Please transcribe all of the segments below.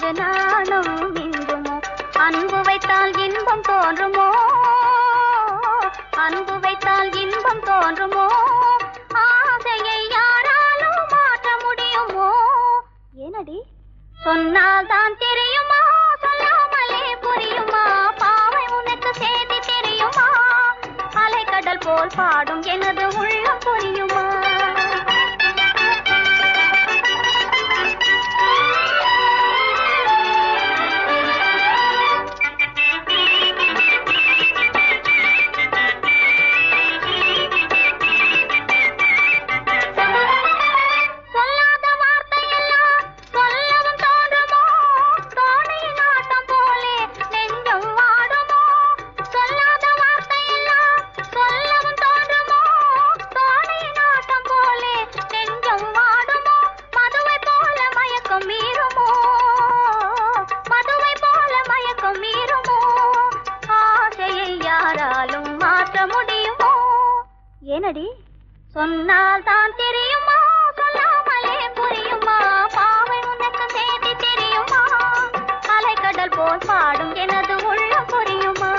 நாணம் மிஞ்சுமோ அன்பு வைத்தால் இன்பம் தோன்றுமோ அன்பு வைத்தால் இன்பம் தோன்றுமோ ஆசையை யாராலும் மாற்ற முடியுமோ ஏனடி சொன்னால் தான் தெரியுமா சொல்லாமலே புரியுமா பாவை உனக்கு செய்தி தெரியுமா அலைக்கடல் போல் பாடும் எனது உள்ளம் புரியுமா சொல்லாத வார்த்தையெல்லாம் சொல்லவும் தோன்றுமோ தோணியின் ஆட்டம் போலே நெஞ்சம் வாடுமோ சொல்லாத வார்த்தையெல்லாம் சொல்லவும் தோன்றுமோ தோணியின் ஆட்டம் போலே நெஞ்சம் வாடுமோ மதுவை போல மயக்கம் மீறுமோ மதுவை போல மயக்கம் மீறுமோ ஆசையை யாராலும் மாற்ற முடியுமோ ஏனடி சொன்னால் தான் தெரியுமா சொல்லாமலே புரியுமா பாவை உனக்கு செய்தி தெரியுமா அலைக்கடல் போல் பாடும் எனது உள்ளம் புரியுமா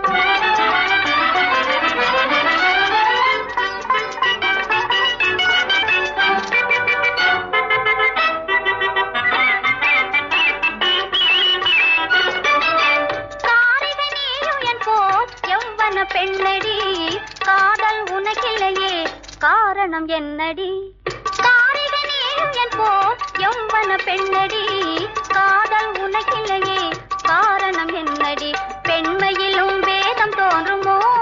காரிகை நீயும் என் போல் எவ்வன பெண்ணடி காதல் உனக்கில்லையே காரணம் என்னடி காரிகை நீயும் என் போல் எவ்வன பெண்ணடி காதல் உனக்கில்லையே காரணம் என்னடி பெண்மையிலும் வேதம் தோன்றுமோ